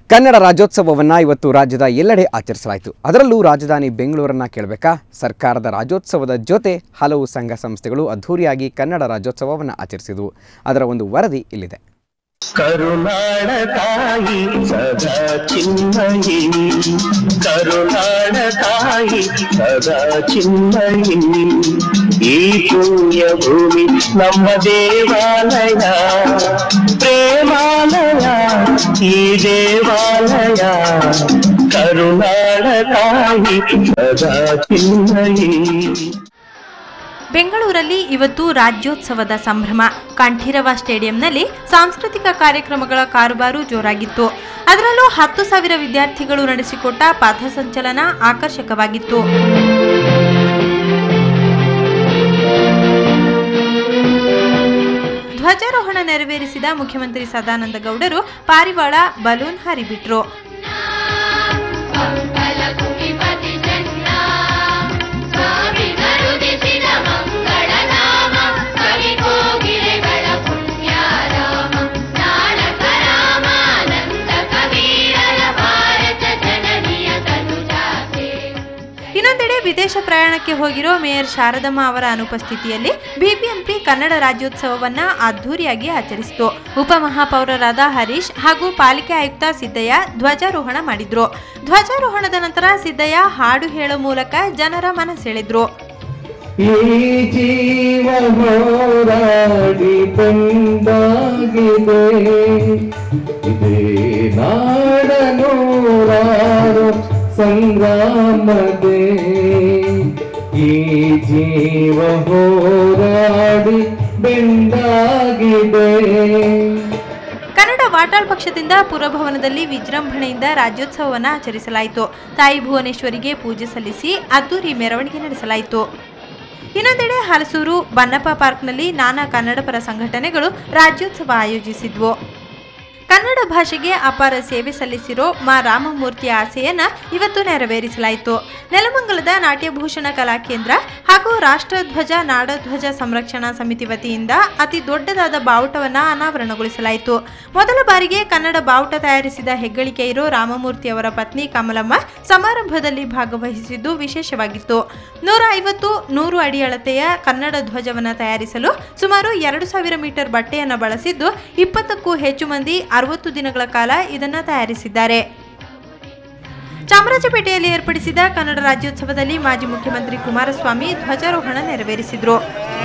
ಕನ್ನಡ ರಾಜ್ಯೋತ್ಸವವನ್ನು ಇವತ್ತು ರಾಜ್ಯದ ಎಲ್ಲೆಡೆ ಆಚರಿಸಲಾಯಿತು ಅದರಲ್ಲೂ ರಾಜಧಾನಿ ಬೆಂಗಳೂರನ್ನ ಕೇಳಬೇಕಾ ಸರ್ಕಾರದ ರಾಜ್ಯೋತ್ಸವದ ಜೊತೆ ಹಲವು ಸಂಘ ಸಂಸ್ಥೆಗಳು ಅದ್ಧೂರಿಯಾಗಿ ಕನ್ನಡ ರಾಜ್ಯೋತ್ಸವವನ್ನು ಆಚರಿಸಿದವು ಅದರ ಒಂದು ವರದಿ ಇಲ್ಲಿದೆ ಕರುನಾಡ ತಾಯಿ ಸದಾ ಚಿನ್ಮಯಿ ಕರುನಾಡ ತಾಯಿ ಸದಾ ಚಿನ್ಮಯಿ ಈ ಪುಣ್ಯ ಭೂಮಿ ನಮ್ಮ ದೇವಾಲಯ ಪ್ರೇಮಾಲಯ ಈ ದೇವಾಲಯ ಕರುನಾಡ ತಾಯಿ ಸದಾ ಚಿನ್ಮಯಿ ಬೆಂಗಳೂರಲ್ಲಿ ಇವತ್ತು ರಾಜ್ಯೋತ್ಸವದ ಸಂಭ್ರಮ ಕಂಠೀರವ ಸ್ಟೇಡಿಯಂನಲ್ಲಿ ಸಾಂಸ್ಕೃತಿಕ ಕಾರ್ಯಕ್ರಮಗಳ ಕಾರುಬಾರು ಜೋರಾಗಿತ್ತು ಅದರಲ್ಲೂ ಹತ್ತು ಸಾವಿರ ವಿದ್ಯಾರ್ಥಿಗಳು ನಡೆಸಿಕೊಟ್ಟ ಪಥಸಂಚಲನ ಆಕರ್ಷಕವಾಗಿತ್ತು ಧ್ವಜಾರೋಹಣ ನೆರವೇರಿಸಿದ ಮುಖ್ಯಮಂತ್ರಿ ಸದಾನಂದ ಗೌಡರು ಪಾರಿವಾಳ ಬಲೂನ್ ಹಾರಿಬಿಟ್ರು ಮಂಗಲಕುಟಿಪತಿ ಚನ್ನ ಸ್ವಾಮಿ ಕರುದಿಸಿದ ಮಂಗಳ ನಾಮ ಕವಿ ಕೋಗಿಲೆಗಳ ಪುಣ್ಯಾರಾಮ ನಾಡಕ ರಾಮಾನಂದ ಕಬೀರರ ಭಾರತ ಜನನಿಯ ತನುಜಾತೆ ಇನ್ನೊಂದೆಡೆ ವಿದೇಶ ಪ್ರಯಾಣಕ್ಕೆ ಹೋಗಿರೋ ಮೇಯರ್ ಶಾರದಮ್ಮ ಅವರ ಅನುಪಸ್ಥಿತಿಯಲ್ಲಿ ಬಿಬಿಎಂಪಿ ಕನ್ನಡ ರಾಜ್ಯೋತ್ಸವವನ್ನ ಅದ್ಧೂರಿಯಾಗಿ ಆಚರಿಸಿತು ಉಪಮಹಾಪೌರರಾದ ಹರೀಶ್ ಹಾಗೂ ಪಾಲಿಕೆ ಆಯುಕ್ತ ಸಿದ್ದಯ್ಯ ಧ್ವಜಾರೋಹಣ ಮಾಡಿದ್ರು ಧ್ವಜಾರೋಹಣದ ನಂತರ ಸಿದ್ದಯ್ಯ ಹಾಡು ಹೇಳೋ ಮೂಲಕ ಜನರ ಮನಸೆಳೆದ್ರು ಈ ಜೀವ ಹೋರಾಡಿ ಬಂದಾಗಿದೆ ಇದೇ ನಾಡ ನೂರಾರು ಸಂಗ್ರಾಮದೆ ಈ ಜೀವ ಹೋರಾಡಿ ಬೆಂದಾಗಿದೆ ಕನ್ನಡ ವಾಟಾಳ್ ಪಕ್ಷದಿಂದ ಪುರಭವನದಲ್ಲಿ ವಿಜೃಂಭಣೆಯಿಂದ ರಾಜ್ಯೋತ್ಸವವನ್ನು ಆಚರಿಸಲಾಯಿತು ತಾಯಿ ಭುವನೇಶ್ವರಿಗೆ ಪೂಜೆ ಸಲ್ಲಿಸಿ ಅದ್ದೂರಿ ಮೆರವಣಿಗೆ ನಡೆಸಲಾಯಿತು ಇನ್ನೊಂದೆಡೆ ಹಲಸೂರು ಬನ್ನಪ್ಪ ಪಾರ್ಕ್ನಲ್ಲಿ ನಾನಾ ಕನ್ನಡಪರ ಸಂಘಟನೆಗಳು ರಾಜ್ಯೋತ್ಸವ ಆಯೋಜಿಸಿದ್ವು ಕನ್ನಡ ಭಾಷೆಗೆ ಅಪಾರ ಸೇವೆ ಸಲ್ಲಿಸಿರೋ ಮಾ ರಾಮಮೂರ್ತಿಯ ಆಸೆಯನ್ನ ಇವತ್ತು ನೆರವೇರಿಸಲಾಯಿತು ನೆಲಮಂಗಲದ ನಾಟ್ಯಭೂಷಣ ಕಲಾಕೇಂದ್ರ ಹಾಗೂ ರಾಷ್ಟ್ರಧ್ವಜ ನಾಡಧ್ವಜ ಸಂರಕ್ಷಣಾ ಸಮಿತಿ ವತಿಯಿಂದ ಅತಿ ದೊಡ್ಡದಾದ ಬಾವುಟವನ್ನ ಅನಾವರಣಗೊಳಿಸಲಾಯಿತು ಮೊದಲ ಬಾರಿಗೆ ಕನ್ನಡ ಬಾವುಟ ತಯಾರಿಸಿದ ಹೆಗ್ಗಳಿಕೆ ಇರೋ ರಾಮಮೂರ್ತಿ ಅವರ ಪತ್ನಿ ಕಮಲಮ್ಮ ಸಮಾರಂಭದಲ್ಲಿ ಭಾಗವಹಿಸಿದ್ದು ವಿಶೇಷವಾಗಿತ್ತು ನೂರ ಐವತ್ತು ನೂರು ಅಡಿ ಅಳತೆಯ ಕನ್ನಡ ಧ್ವಜವನ್ನು ತಯಾರಿಸಲು ಸುಮಾರು ಎರಡು ಸಾವಿರ ಮೀಟರ್ ಬಟ್ಟೆಯನ್ನು ಬಳಸಿದ್ದು ಇಪ್ಪತ್ತಕ್ಕೂ ಹೆಚ್ಚು ಮಂದಿ ಅರವತ್ತು ದಿನಗಳ ಕಾಲ ಇದನ್ನು ತಯಾರಿಸಿದ್ದಾರೆ ಚಾಮರಾಜಪೇಟೆಯಲ್ಲಿ ಏರ್ಪಡಿಸಿದ ಕನ್ನಡ ರಾಜ್ಯೋತ್ಸವದಲ್ಲಿ ಮಾಜಿ ಮುಖ್ಯಮಂತ್ರಿ ಕುಮಾರಸ್ವಾಮಿ ಧ್ವಜಾರೋಹಣ ನೆರವೇರಿಸಿದರು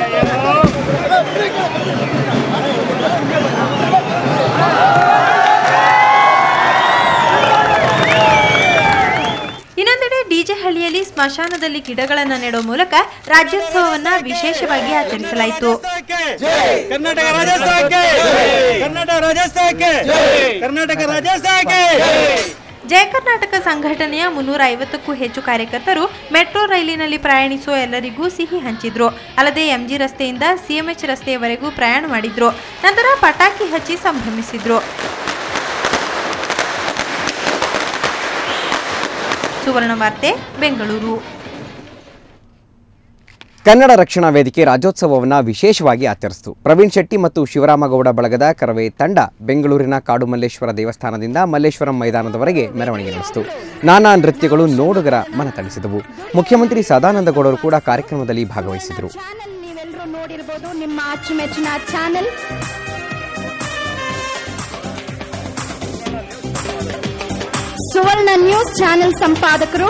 ಇನ್ನೊಂದೆಡೆ ಡಿಜೆ ಹಳ್ಳಿಯಲ್ಲಿ ಸ್ಮಶಾನದಲ್ಲಿ ಗಿಡಗಳನ್ನು ನೆಡೋ ಮೂಲಕ ರಾಜ್ಯೋತ್ಸವವನ್ನ ವಿಶೇಷವಾಗಿ ಆಚರಿಸಲಾಯಿತು ಕರ್ನಾಟಕ ರಾಜ್ಯೋತ್ಸವಕ್ಕೆ ಕರ್ನಾಟಕ ರಾಜ್ಯೋತ್ಸವಕ್ಕೆ ಕರ್ನಾಟಕ ರಾಜ್ಯೋತ್ಸವಕ್ಕೆ ಜಯ ಕರ್ನಾಟಕ ಸಂಘಟನೆಯ ಮುನ್ನೂರ ಐವತ್ತಕ್ಕೂ ಹೆಚ್ಚು ಕಾರ್ಯಕರ್ತರು ಮೆಟ್ರೋ ರೈಲಿನಲ್ಲಿ ಪ್ರಯಾಣಿಸುವ ಎಲ್ಲರಿಗೂ ಸಿಹಿ ಹಂಚಿದ್ರು ಅಲ್ಲದೆ ಎಂಜಿ ರಸ್ತೆಯಿಂದ ಸಿಎಂಎಚ್ ರಸ್ತೆಯವರೆಗೂ ಪ್ರಯಾಣ ಮಾಡಿದ್ರು ನಂತರ ಪಟಾಕಿ ಹಚ್ಚಿ ಸಂಭ್ರಮಿಸಿದ್ರು ಸುವರ್ಣ ವಾರ್ತೆ ಬೆಂಗಳೂರು ಕನ್ನಡ ರಕ್ಷಣಾ ವೇದಿಕೆ ರಾಜ್ಯೋತ್ಸವವನ್ನು ವಿಶೇಷವಾಗಿ ಆಚರಿಸಿತು ಪ್ರವೀಣ್ ಶೆಟ್ಟಿ ಮತ್ತು ಶಿವರಾಮಗೌಡ ಬಳಗದ ಕರವೇ ತಂಡ ಬೆಂಗಳೂರಿನ ಕಾಡು ಮಲ್ಲೇಶ್ವರ ದೇವಸ್ಥಾನದಿಂದ ಮಲ್ಲೇಶ್ವರಂ ಮೈದಾನದವರೆಗೆ ಮೆರವಣಿಗೆ ನಡೆಸಿತು ನಾನಾ ನೃತ್ಯಗಳು ನೋಡುಗರ ಮನತಣಿಸಿದವು ಮುಖ್ಯಮಂತ್ರಿ ಸದಾನಂದ ಗೌಡರು ಕೂಡ ಕಾರ್ಯಕ್ರಮದಲ್ಲಿ ಭಾಗವಹಿಸಿದರು ಚಾನೆಲ್ ನೀವೆಲ್ಲರೂ ನೋಡಿರ್ಬೋದು ನಿಮ್ಮ ಅಚ್ಚುಮೆಚ್ಚಿನ ಚಾನೆಲ್ ಸುವರ್ಣ ನ್ಯೂಸ್ ಚಾನೆಲ್ ಸಂಪಾದಕರು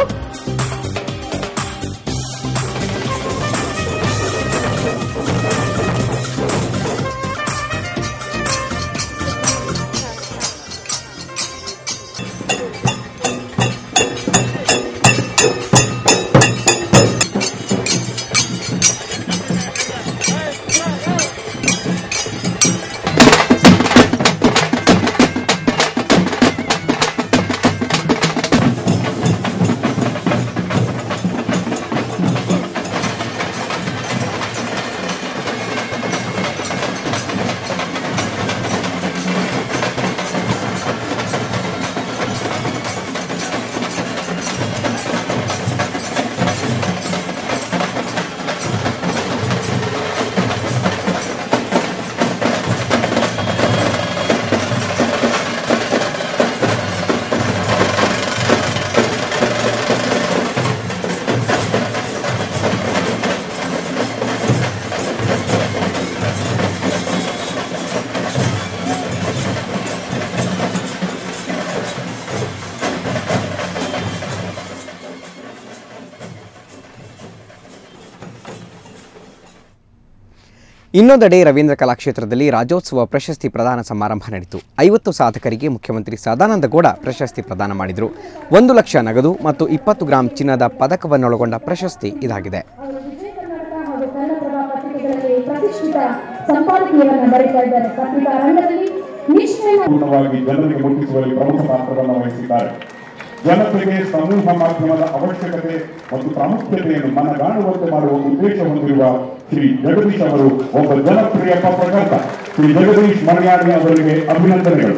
ಇನ್ನೊಂದೆಡೆ ರವೀಂದ್ರ ಕಲಾಕ್ಷೇತ್ರದಲ್ಲಿ ರಾಜ್ಯೋತ್ಸವ ಪ್ರಶಸ್ತಿ ಪ್ರದಾನ ಸಮಾರಂಭ ನಡೆಯಿತು ಐವತ್ತು ಸಾಧಕರಿಗೆ ಮುಖ್ಯಮಂತ್ರಿ ಸದಾನಂದ ಗೌಡ ಪ್ರಶಸ್ತಿ ಪ್ರದಾನ ಮಾಡಿದರು ಒಂದು ಲಕ್ಷ ನಗದು ಮತ್ತು ಇಪ್ಪತ್ತು ಗ್ರಾಂ ಚಿನ್ನದ ಪದಕವನ್ನೊಳಗೊಂಡ ಪ್ರಶಸ್ತಿ ಇದಾಗಿದೆ ಅವರು ವಿಜಯ ಕರ್ನಾಟಕ ಹಾಗೂ ಕನ್ನಡಪ್ರಭ ಪತ್ರಿಕೆಗಳಲ್ಲಿ ಪ್ರತಿಷ್ಠಿತ ಸಂಪಾದಕೀಯವನ್ನು ಬರೀತಾ ಇದ್ದಾರೆ ಪತ್ರಿಕಾ ರಂಗದಲ್ಲಿ ನಿಷ್ಠೆಯ ಪೂರ್ಣವಾಗಿ ಜನರಿಗೆ ಮುಟ್ಟಿಸುವಲ್ಲಿ ಪ್ರಮುಖ ಪಾತ್ರವನ್ನು ವಹಿಸಿದ್ದಾರೆ ಜನತೆಗೆ ಸಮೂಹ ಮಾಧ್ಯಮದ ಅವಶ್ಯಕತೆ ಮತ್ತು ಪ್ರಾಮುಖ್ಯತೆಯನ್ನು ಮನಗಾಣುವಂತೆ ಮಾಡುವ ಉದ್ದೇಶ ಹೊಂದಿರುವ ಶ್ರೀ ಜಗದೀಶ್ ಅವರು ಒಬ್ಬ ಜನಪ್ರಿಯ ಪತ್ರಕರ್ತ ಶ್ರೀ ಜಗದೀಶ್ ಮಣಿಯಾಡಿ ಅವರಿಗೆ ಅಭಿನಂದನೆಗಳು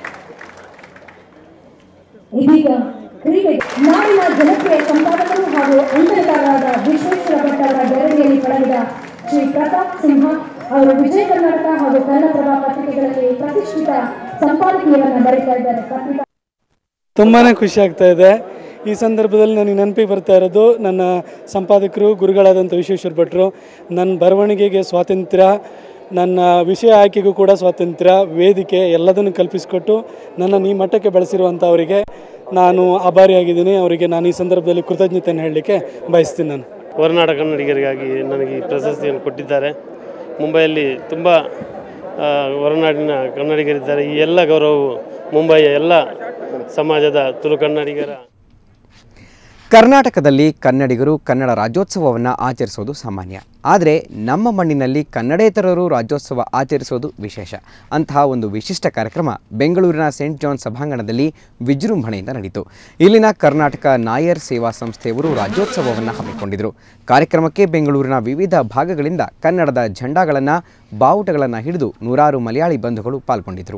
ಇದೀಗ ಕ್ರಿಕೆಟ್ ನಾಡಿನ ಜನಪ್ರಿಯ ಸಂಪಾದಕರು ಹಾಗೂ ಅಂಕಣಕಾರರಾದ ವಿಶ್ವೇಶ್ವರ ಭಟ್ ಅವರ ಬೆರಳಿಯಲ್ಲಿ ಪಳಗಿದ ಶ್ರೀ ಪ್ರತಾಪ್ ಸಿಂಹ ಅವರು ವಿಜಯ ಕರ್ನಾಟಕ ಹಾಗೂ ಕನ್ನಡಪ್ರಭ ಪತ್ರಿಕೆಗಳಲ್ಲಿ ಪ್ರತಿಷ್ಠಿತ ಸಂಪಾದಕೀಯವನ್ನು ಬರೀತಾ ಇದ್ದಾರೆ ಪತ್ರಿಕಾ ತುಂಬಾ ಖುಷಿ ಆಗ್ತಾ ಇದೆ ಈ ಸಂದರ್ಭದಲ್ಲಿ ನನಗೆ ನೆನಪಿಗೆ ಬರ್ತಾ ಇರೋದು ನನ್ನ ಸಂಪಾದಕರು ಗುರುಗಳಾದಂಥ ವಿಶ್ವೇಶ್ವರ ಭಟ್ರು ನನ್ನ ಬರವಣಿಗೆಗೆ ಸ್ವಾತಂತ್ರ್ಯ ನನ್ನ ವಿಷಯ ಆಯ್ಕೆಗೂ ಕೂಡ ಸ್ವಾತಂತ್ರ್ಯ ವೇದಿಕೆ ಎಲ್ಲದನ್ನು ಕಲ್ಪಿಸಿಕೊಟ್ಟು ನನ್ನನ್ನು ಈ ಮಟ್ಟಕ್ಕೆ ಬೆಳೆಸಿರುವಂಥ ಅವರಿಗೆ ನಾನು ಆಭಾರಿಯಾಗಿದ್ದೀನಿ ಅವರಿಗೆ ನಾನು ಈ ಸಂದರ್ಭದಲ್ಲಿ ಕೃತಜ್ಞತೆಯನ್ನು ಹೇಳಲಿಕ್ಕೆ ಬಯಸ್ತೀನಿ ನಾನು ಹೊರನಾಡ ಕನ್ನಡಿಗರಿಗಾಗಿ ನನಗೆ ಈ ಪ್ರಶಸ್ತಿಯನ್ನು ಕೊಟ್ಟಿದ್ದಾರೆ ಮುಂಬೈಯಲ್ಲಿ ತುಂಬ ಆ, ಹೊರನಾಡಿನ ಕನ್ನಡಿಗರಿದ್ದಾರೆ ಈ ಎಲ್ಲ ಗೌರವವು ಮುಂಬಯಿಯ ಎಲ್ಲ ಸಮಾಜದ ತುಳು ಕನ್ನಡಿಗರ ಕರ್ನಾಟಕದಲ್ಲಿ ಕನ್ನಡಿಗರು ಕನ್ನಡ ರಾಜ್ಯೋತ್ಸವವನ್ನು ಆಚರಿಸೋದು ಸಾಮಾನ್ಯ ಆದರೆ ನಮ್ಮ ಮಣ್ಣಿನಲ್ಲಿ ಕನ್ನಡೇತರರು ರಾಜ್ಯೋತ್ಸವ ಆಚರಿಸೋದು ವಿಶೇಷ ಅಂತಹ ಒಂದು ವಿಶಿಷ್ಟ ಕಾರ್ಯಕ್ರಮ ಬೆಂಗಳೂರಿನ ಸೆಂಟ್ ಜಾನ್ ಸಭಾಂಗಣದಲ್ಲಿ ವಿಜೃಂಭಣೆಯಿಂದ ನಡೆಯಿತು ಇಲ್ಲಿನ ಕರ್ನಾಟಕ ನಾಯರ್ ಸೇವಾ ಸಂಸ್ಥೆಯವರು ರಾಜ್ಯೋತ್ಸವವನ್ನು ಹಮ್ಮಿಕೊಂಡಿದ್ದರು ಕಾರ್ಯಕ್ರಮಕ್ಕೆ ಬೆಂಗಳೂರಿನ ವಿವಿಧ ಭಾಗಗಳಿಂದ ಕನ್ನಡದ ಝಂಡಾಗಳನ್ನು ಬಾವುಟಗಳನ್ನು ಹಿಡಿದು ನೂರಾರು ಮಲಯಾಳಿ ಬಂಧುಗಳು ಪಾಲ್ಗೊಂಡಿದ್ದರು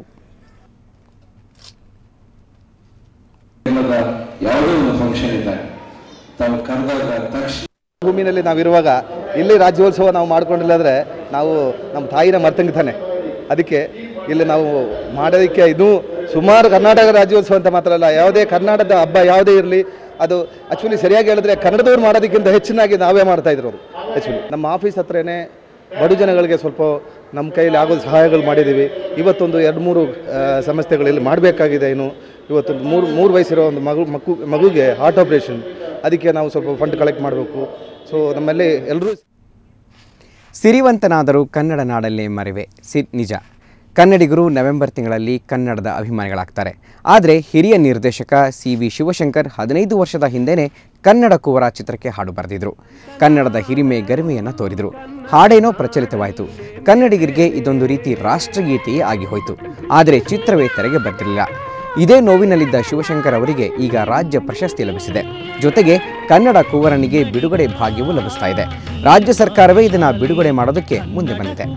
ದಿನದ ಯಾವುದೇ ಒಂದು ಫಂಕ್ಷನ್ ಇದ್ದಾಗ ತಾವು ಕರೆದಾಗ ತಕ್ಷಣ ಭೂಮಿನಲ್ಲಿ ನಾವಿರುವಾಗ ಇಲ್ಲಿ ರಾಜ್ಯೋತ್ಸವ ನಾವು ಮಾಡ್ಕೊಂಡಿಲ್ಲ ಅಂದರೆ ನಾವು ನಮ್ಮ ತಾಯಿನ ಮರ್ತಂಗೆ ತಾನೆ ಅದಕ್ಕೆ ಇಲ್ಲಿ ನಾವು ಮಾಡೋದಕ್ಕೆ ಇನ್ನೂ ಸುಮಾರು ಕರ್ನಾಟಕ ರಾಜ್ಯೋತ್ಸವ ಅಂತ ಮಾತ್ರ ಅಲ್ಲ ಯಾವುದೇ ಕರ್ನಾಟಕದ ಹಬ್ಬ ಯಾವುದೇ ಇರಲಿ ಅದು ಆ್ಯಕ್ಚುಲಿ ಸರಿಯಾಗಿ ಹೇಳಿದ್ರೆ ಕನ್ನಡದವ್ರು ಮಾಡೋದಕ್ಕಿಂತ ಹೆಚ್ಚಿನಾಗಿ ನಾವೇ ಮಾಡ್ತಾ ಇದ್ರು ಆ್ಯಕ್ಚುಲಿ ನಮ್ಮ ಆಫೀಸ್ ಹತ್ರನೇ ಬಡು ಜನಗಳಿಗೆ ಸ್ವಲ್ಪ ನಮ್ಮ ಕೈಯಲ್ಲಿ ಆಗೋದು ಸಹಾಯಗಳು ಮಾಡಿದ್ದೀವಿ ಇವತ್ತೊಂದು ಎರಡು ಮೂರು ಆ, ಸಂಸ್ಥೆಗಳಲ್ಲಿ ಮಾಡಬೇಕಾಗಿದೆ ಇನ್ನು ಇವತ್ತೊಂದು ಮೂರು ಮೂರು ವಯಸ್ಸಿರೋ ಒಂದು ಮಗು ಮಗು ಮಗುಗೆ ಹಾರ್ಟ್ ಆಪ್ರೇಷನ್ ಅದಕ್ಕೆ ನಾವು ಸ್ವಲ್ಪ ಫಂಡ್ ಕಲೆಕ್ಟ್ ಮಾಡಬೇಕು ಸೊ ನಮ್ಮಲ್ಲಿ ಎಲ್ಲರೂ ಸಿರಿವಂತನಾದರೂ ಕನ್ನಡ ನಾಡಲ್ಲೇ ಮರೆವೆ ಸಿ ನಿಜ ಕನ್ನಡಿಗರು ನವೆಂಬರ್ ತಿಂಗಳಲ್ಲಿ ಕನ್ನಡದ ಅಭಿಮಾನಿಗಳಾಗ್ತಾರೆ ಆದರೆ ಹಿರಿಯ ನಿರ್ದೇಶಕ ಸಿ ವಿ ಶಿವಶಂಕರ್ ಹದಿನೈದು ವರ್ಷದ ಹಿಂದೆನೇ ಕನ್ನಡ ಕುವರ ಚಿತ್ರಕ್ಕೆ ಹಾಡು ಬರೆದಿದ್ರು ಕನ್ನಡದ ಹಿರಿಮೆ ಗರಿಮೆಯನ್ನು ತೋರಿದರು ಹಾಡೇನೋ ಪ್ರಚಲಿತವಾಯಿತು ಕನ್ನಡಿಗರಿಗೆ ಇದೊಂದು ರೀತಿ ರಾಷ್ಟ್ರಗೀತೆಯೇ ಆಗಿ ಹೋಯಿತು ಆದರೆ ಚಿತ್ರವೇ ತೆರೆಗೆ ಬರ್ತಿರಲಿಲ್ಲ ಇದೇ ನೋವಿನಲ್ಲಿದ್ದ ಶಿವಶಂಕರ್ ಅವರಿಗೆ ಈಗ ರಾಜ್ಯ ಪ್ರಶಸ್ತಿ ಲಭಿಸಿದೆ ಜೊತೆಗೆ ಕನ್ನಡ ಕುವರನಿಗೆ ಬಿಡುಗಡೆ ಭಾಗ್ಯವೂ ಲಭಿಸ್ತಾ ಇದೆ ರಾಜ್ಯ ಸರ್ಕಾರವೇ ಇದನ್ನ ಬಿಡುಗಡೆ ಮಾಡೋದಕ್ಕೆ ಮುಂದೆ ಬಂದಿದೆ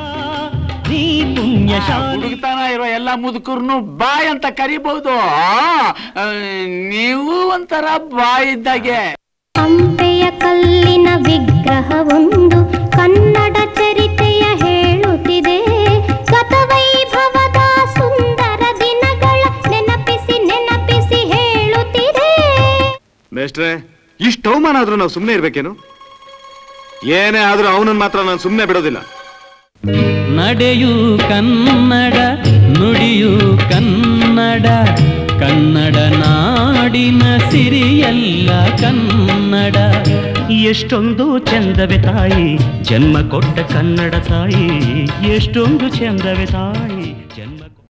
ಹುಡುಗತನ ಇರೋ ಎಲ್ಲ ಮುದುಕರ್ನು ಬಾಯ್ ಅಂತ ಕರಿಬಹುದು ನೀವು ಒಂಥರ ಬಾಯ್ ಇದ್ದಾಗೆ ಹಂಪೆಯ ಕಲ್ಲಿನ ವಿಗ್ರಹವೊಂದು ಕನ್ನಡ ಚರಿತೆಯ ಹೇಳುತ್ತಿದೆ ಗತವೈಭವದ ಸುಂದರ ದಿನಗಳ ನೆನಪಿಸಿ ನೆನಪಿಸಿ ಹೇಳುತ್ತಿದೆ ಮೇಷ್ಟ್ರೆ ಇಷ್ಟು ಅವಮಾನ ಆದ್ರೂ ನಾವು ಸುಮ್ಮನೆ ಇರ್ಬೇಕೇನು ಏನೇ ಆದ್ರೂ ಅವನನ್ನ ಮಾತ್ರ ನಾನು ಸುಮ್ಮನೆ ಬಿಡೋದಿಲ್ಲ ನಡೆಯು ಕನ್ನಡ ನುಡಿಯು ಕನ್ನಡ ಕನ್ನಡ ನಾಡಿನ ಸಿರಿಯಲ್ಲ ಕನ್ನಡ ಎಷ್ಟೊಂದು ಚಂದವೆ ತಾಯಿ ಜನ್ಮ ಕೊಟ್ಟ ಕನ್ನಡ ತಾಯಿ ಎಷ್ಟೊಂದು ಚಂದವೆ ತಾಯಿ ಜನ್ಮ